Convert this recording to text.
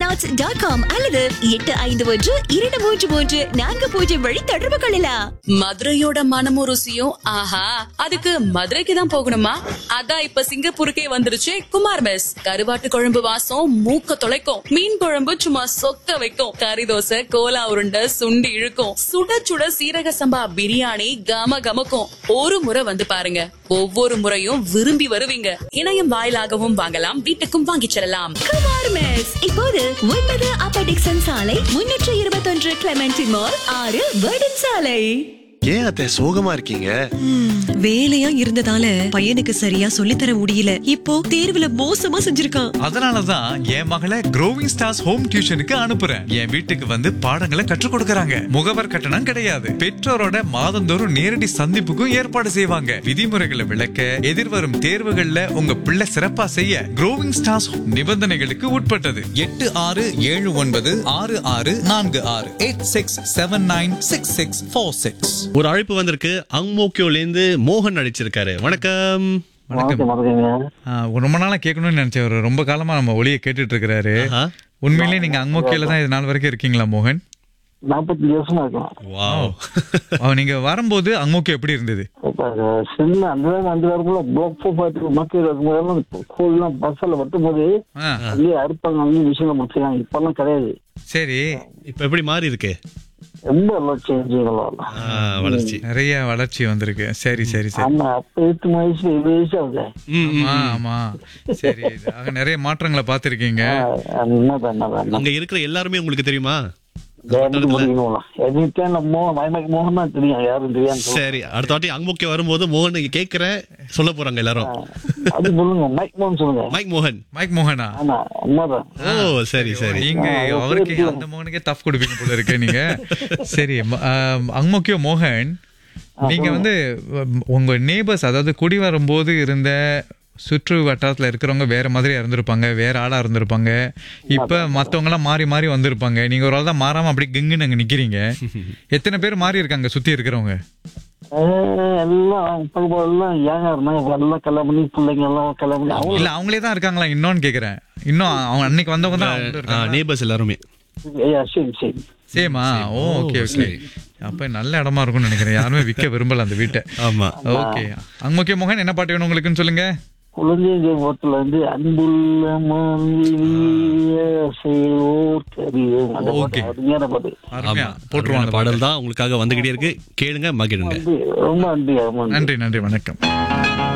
எம்ஏஆர்எல்எக்ஸ்பர்ட்ஸ் dot com அல்லது எட்டு ஐந்து ஒன்று இரண்டு மூன்று மூன்று நான்கு பூஜ்ஜியம் வழி தொடர்பு கொள்ளலாம் மதுரையோட மனமும் ருசியும் ஆஹா அதுக்கு மதுரைக்கு தான் போகணுமா அதான் இப்ப சிங்கப்பூருக்கே வந்துருச்சு குமார் மெஸ் கருவாட்டு குழம்பு வாசம் மூக்க தொலைக்கும் மீன் குழம்பு சும்மா சொக்க வைக்கும் கறி தோசை கோலா உருண்டை சுண்டி இழுக்கும் சுட சுட சீரக சம்பா பிரியாணி கம கமக்கும் ஒரு முறை வந்து பாருங்க ஒவ்வொரு முறையும் விரும்பி வருவீங்க இணையம் வாயிலாகவும் வாங்கலாம் வீட்டுக்கும் வாங்கிச் செல்லலாம் குமார் மெஸ் இப்போது ஒன்பது அப்பர் டிக்சன் சாலை முன்னூற்று இருபத்தொன்று கிளமெண்டி மால் ஆறு வேர்டன் சாலை ஏன் அத்தை சோகமா இருக்கீங்க வேலையா இருந்ததால பையனுக்கு சரியா சொல்லித்தர முடியல இப்போ தேர்வுல மோசமா செஞ்சிருக்கான் அதனாலதான் என் மகளை க்ரோவிங் ஸ்டார்ஸ் ஹோம் டியூஷனுக்கு அனுப்புறேன் என் வீட்டுக்கு வந்து பாடங்களை கற்றுக் கொடுக்கறாங்க முகவர் கட்டணம் கிடையாது பெற்றோரோட மாதந்தோறும் நேரடி சந்திப்புக்கும் ஏற்பாடு செய்வாங்க விதிமுறைகளை விளக்க எதிர்வரும் தேர்வுகள்ல உங்க பிள்ளை சிறப்பா செய்ய க்ரோவிங் ஸ்டார்ஸ் நிபந்தனைகளுக்கு உட்பட்டது எட்டு ஆறு ஏழு ஒன்பது ஆறு ஆறு நான்கு ஆறு eight six seven nine six six four six ஒரு அழைப்பு வந்திருக்கு அங்மோக்கியோல இருந்து மோகன் அழைச்சிருக்காரு வணக்கம் வணக்கம் வணக்கங்க ஆ, ரொம்ப நாளா கேட்கணும்னு நினைச்சேன் ஒரு ரொம்ப காலமா நம்ம ஒளியை கேட்டுட்டு இருக்கிறாரு ஆஹா. உண்மையிலேயே நீங்க அங்கமோக்கியில தான் இது நாள் வரைக்கும் இருக்கீங்களா மோகன் நாற்பத்தஞ்சு வருஷமா இருக்கலாம் வாவ் அவ நீங்க வரும்போது அங்கமோக்கியம் எப்படி இருந்தது இப்ப சின்ன அந்த நேரம் அஞ்சு வாரக்குள்ள பிளாக் ஃபோர் பார்த்து மக்கள் இருக்கும்போதெல்லாம் கோவில்லாம் பஸ்ஸில் வரும்போது ஆ, அங்கேயே அறுப்பாங்க அங்கேயும் விஷயங்களை முடிச்சுக்காங்க இப்பெல்லாம் கிடையாது சரி இப்ப எப்படி மாறி இருக்கு ரொம்ப எல்லாம் சேஞ்சுங்களா ஆ, வளர்ச்சி நிறைய வளர்ச்சி வந்திருக்கு சரி சரி சரி ஆமா அப்ப எட்டு வயசு ஏழு வயசு ஆகுது ம், ம். ஆமா ஆமா சரி ஆக நிறைய மாற்றங்களை பார்த்திருக்கீங்க என்னதான் என்னதான் அங்க இருக்கிற எல்லாருமே உங்களுக்கு தெரியுமா கவர்மெண்ட் முடிக்கணும் எதுக்கே நம்ம மயமக்கு மோகன் தான் தெரியும் யாரும் தெரியாது சரி அடுத்த வாட்டி அங்மோக்கிய வரும்போது மோகன் கேக்குறேன் சொல்ல போறாங்க எல்லாரும் அது சொல்லுங்க மைக் மோகன் சொல்லுங்க மைக் மோகன் மைக் மோகனா ஆமா உண்மைதான் ஓ சரி சரி நீங்க ஆ, அவருக்கு okay. அந்த மோகனுக்கே தப்பு கொடுப்பீங்க போல இருக்கு நீங்க சரி அங்மோக்கியோ மோகன் நீங்க வந்து உம், உங்க நேபர்ஸ் அதாவது குடி வரும்போது இருந்த சுற்று வட்டாரத்துல இருக்கிறவங்க வேற மாதிரி இருந்திருப்பாங்க வேற ஆளா இருந்திருப்பாங்க இப்ப மத்தவங்க எல்லாம் மாறி மாறி வந்திருப்பாங்க நீங்க ஒரு ஆள் தான் மாறாம அப்படி கிங்குன்னு அங்க நிக்கிறீங்க எத்தனை பேர் மாறி இருக்காங்க சுத்தி இருக்கிறவங்க ஆஹ் எல்லாம் இப்ப எல்லாம் ஏங்க இருந்தாங்க எல்லாம் கல்யாணம் பண்ணி பிள்ளைங்க எல்லாம் கல்யாணம் பண்ணி அவங்க இல்ல அவங்களே தான் இருக்காங்களா இன்னொன்னு கேக்குறேன் இன்னும் அவங்க அன்னைக்கு வந்தவங்க தான் அவங்களும் இருக்காங்களா? நேபர்ஸ் எல்லாருமே ஐயா, சரி சரி சேமா ஓ ஓகே ஓகே அப்ப நல்ல இடமா இருக்கும்னு நினைக்கிறேன் யாருமே விற்க விரும்பல அந்த வீட்டை ஆமா ஓகே அங்க ஓகே மோகன் என்ன பாட்டு வேணும் உங்களுக்குன்னு சொல்லுங்க குழந்தைங்க ஓட்டுல வந்து அன்புள்ள மாநில செயலோர் தெரியும் அந்த பாட்டு Okay. அருமையான பாட்டு அருமையா ஆமா போட்டுருவாங்க போட்டுருவாங்க பாடல் தான் உங்களுக்காக வந்துகிட்டே இருக்கு கேளுங்க மகிழுங்க ரொம்ப நன்றி ரொம்ப நன்றி நன்றி நன்றி வணக்கம்